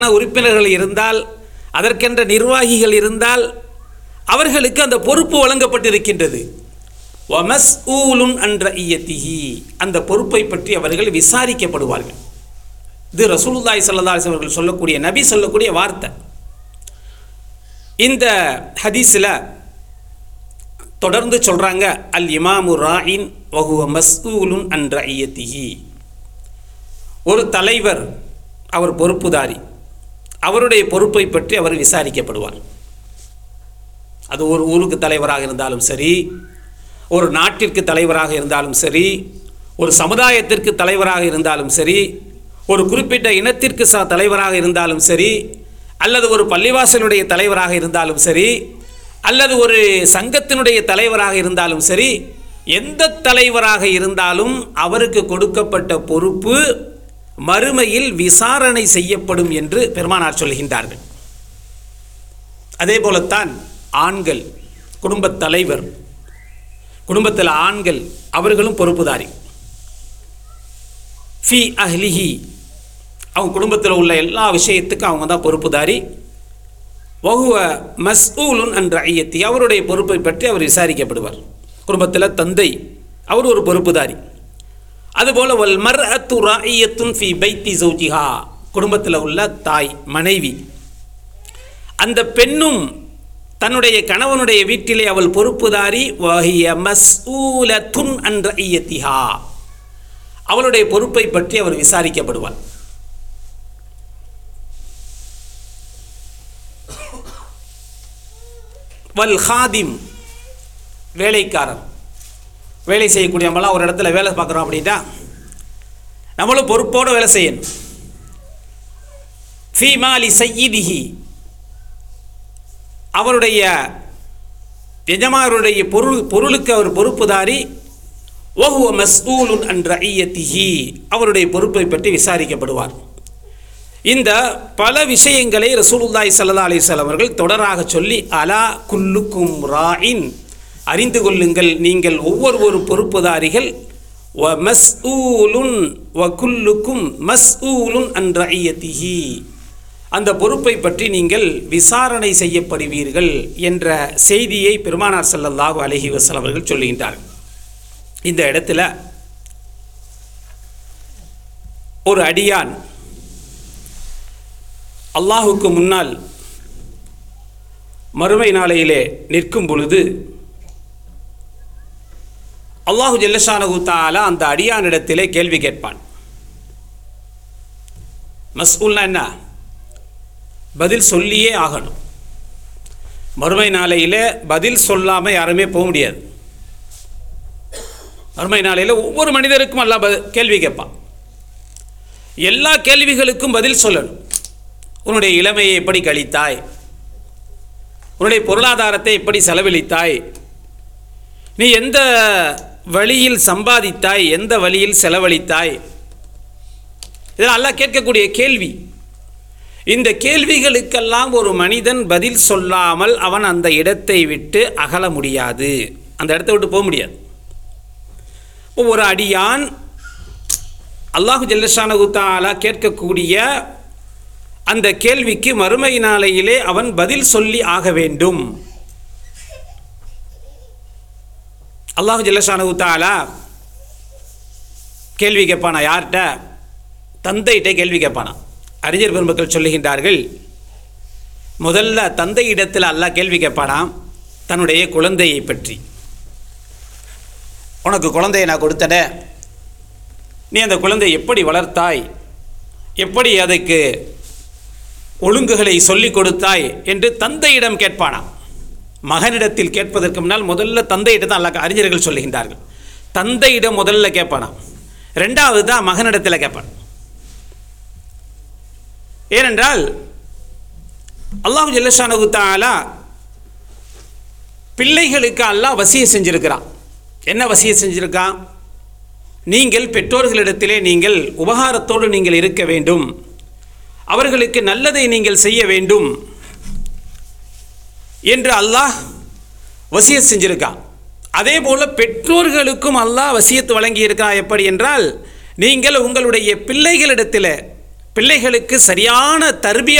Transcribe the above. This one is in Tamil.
உறுப்பினர்கள் இருந்தால் அதற்கென்ற நிர்வாகிகள் இருந்தால் அவர்களுக்கு அந்த பொறுப்பு வழங்கப்பட்டிருக்கின்றது வமஸ்ஊலுன் அன்ற ஐயத்திஹி அந்த பொறுப்பை பற்றி அவர்கள் விசாரிக்கப்படுவார்கள் இது ரசூலுல்லாஹி ஸல்லல்லாஹு அலைஹி அவர்கள் சொல்லக்கூடிய நபி சொல்லக்கூடிய வார்த்தை இந்த ஹதீஸில் தொடர்ந்து சொல்கிறாங்க அல் இமாமு ராயின் வஹுவ மஸ்ஊலுன் அன்ற ஐயத்திஹி ஒரு தலைவர் அவர் பொறுப்புதாரி அவருடைய பொறுப்பை பற்றி அவர் விசாரிக்கப்படுவார் அது ஒரு ஊருக்கு தலைவராக இருந்தாலும் சரி ஒரு நாட்டிற்கு தலைவராக இருந்தாலும் சரி ஒரு சமுதாயத்திற்கு தலைவராக இருந்தாலும் சரி ஒரு குறிப்பிட்ட இனத்திற்கு ச தலைவராக இருந்தாலும் சரி அல்லது ஒரு பள்ளிவாசலுடைய தலைவராக இருந்தாலும் சரி அல்லது ஒரு சங்கத்தினுடைய தலைவராக இருந்தாலும் சரி எந்த தலைவராக இருந்தாலும் அவருக்கு கொடுக்கப்பட்ட பொறுப்பு மறுமையில் விசாரணை செய்யப்படும் என்று பெருமானார் சொல்கின்றார்கள் அதே போலத்தான் ஆண்கள் குடும்பத் தலைவர் குடும்பத்தில் ஆண்கள் அவர்களும் பொறுப்புதாரி ஃபி அஹ்லிஹி அவங்க குடும்பத்தில் உள்ள எல்லா விஷயத்துக்கும் அவங்க தான் பொறுப்புதாரி வகுவ மஸ்ஊலுன் என்ற ஐயத்தி அவருடைய பொறுப்பை பற்றி அவர் விசாரிக்கப்படுவார் குடும்பத்தில் தந்தை அவர் ஒரு பொறுப்புதாரி அதுபோல் வல் மர் அத்து ராயத்துன் ஃபி பைத்தி சௌஜிஹா குடும்பத்தில் உள்ள தாய் மனைவி அந்த பெண்ணும் தன்னுடைய கணவனுடைய வீட்டிலே அவள் பொறுப்புதாரி வஹிய மஸ்ஊலத்துன் என்ற ஐயத்திஹா அவளுடைய பொறுப்பை பற்றி அவர் விசாரிக்கப்படுவார் வல் ஹாதிம் வேலைக்காரன் வேலை செய்யக்கூடிய நம்மளாம் ஒரு இடத்துல வேலை பார்க்குறோம் அப்படின்னா நம்மளும் பொறுப்போடு வேலை செய்யணும் ஃபீமாலி சையிதிஹி அவருடைய எஜமானருடைய பொருள் பொருளுக்கு அவர் பொறுப்புதாரி ஓஹுவ மஸ்ஊலுன் என்ற ஐயத்திஹி அவருடைய பொறுப்பை பற்றி விசாரிக்கப்படுவார் இந்த பல விஷயங்களை ரசூலுல்லாய் சல்லா அலிஸ்லாம் அவர்கள் தொடராக சொல்லி அலா குல்லுக்கும் ராயின் அறிந்து கொள்ளுங்கள் நீங்கள் ஒவ்வொரு ஒரு பொறுப்புதாரிகள் வ மஸ்ஊலுன் வ குல்லுக்கும் மஸ்ஊலுன் என்ற ஐயத்திஹி அந்த பொறுப்பை பற்றி நீங்கள் விசாரணை செய்யப்படுவீர்கள் என்ற செய்தியை பெருமானார் ஸல்லல்லாஹு அலைஹி வஸல்லம் அவர்கள் சொல்லுகின்றார்கள் இந்த இடத்துல ஒரு அடியான் அல்லாஹுக்கு முன்னால் மறுமை நாளையிலே நிற்கும் பொழுது அல்லாஹு ஜல்லஷானகு தாலா அந்த அடியானிடத்திலே கேள்வி கேட்பான் மஸ்ஊல்னா என்ன பதில் சொல்லியே ஆகணும் மறுமை நாளையில் பதில் சொல்லாமல் யாருமே போக முடியாது மறுமை நாளையில் ஒவ்வொரு மனிதருக்கும் எல்லாம் ப கேள்வி கேட்பான் எல்லா கேள்விகளுக்கும் பதில் சொல்லணும் உன்னுடைய இளமையை எப்படி கழித்தாய் உன்னுடைய பொருளாதாரத்தை எப்படி செலவழித்தாய் நீ எந்த வழியில் சம்பாதித்தாய் எந்த வழியில் செலவழித்தாய் இதெல்லாம் எல்லாம் கேட்கக்கூடிய கேள்வி இந்த கேள்விகளுக்கெல்லாம் ஒரு மனிதன் பதில் சொல்லாமல் அவன் அந்த இடத்தை விட்டு அகல முடியாது அந்த இடத்தை விட்டு போக முடியாது இப்போ ஒரு அடியான் அல்லாஹு ஜல்லஷானகு தாலா கேட்கக்கூடிய அந்த கேள்விக்கு மறுமை நாளையிலே அவன் பதில் சொல்லி ஆக வேண்டும் அல்லாஹு ஜல்லஷானகு தாலா கேள்வி கேட்பானா யார்கிட்ட தந்தைகிட்ட கேள்வி கேட்பானா அறிஞர் பெருமக்கள் சொல்லுகின்றார்கள் முதல்ல தந்தை இடத்தில் அல்லாஹ் கேள்வி கேட்பானாம் தன்னுடைய குழந்தையை பற்றி உனக்கு குழந்தையை நான் கொடுத்தன நீ அந்த குழந்தையை எப்படி வளர்த்தாய் எப்படி அதுக்கு ஒழுங்குகளை சொல்லிக் கொடுத்தாய் என்று தந்தையிடம் கேட்பானாம் மகனிடத்தில் கேட்பதற்கு முன்னால் முதல்ல தந்தையிடம் தான் அல்ல அறிஞர்கள் சொல்லுகின்றார்கள் தந்தையிடம் முதல்ல கேட்பானாம் ரெண்டாவது தான் மகனிடத்தில் கேட்பான் ஏனென்றால் அல்லாஹு ஜல்லஷானு தாலா பிள்ளைகளுக்கு அல்லாஹ் வசிய செஞ்சிருக்கிறான் என்ன வசிய செஞ்சிருக்கான் நீங்கள் பெற்றோர்களிடத்திலே நீங்கள் உபகாரத்தோடு நீங்கள் இருக்க வேண்டும் அவர்களுக்கு நல்லதை நீங்கள் செய்ய வேண்டும் என்று அல்லாஹ் வசியத் செஞ்சிருக்கான் அதே போல் பெற்றோர்களுக்கும் அல்லாஹ் வசியத்து வழங்கி இருக்கிறான் எப்படி என்றால் நீங்கள் உங்களுடைய பிள்ளைகளிடத்தில் பிள்ளைகளுக்கு சரியான தர்பியா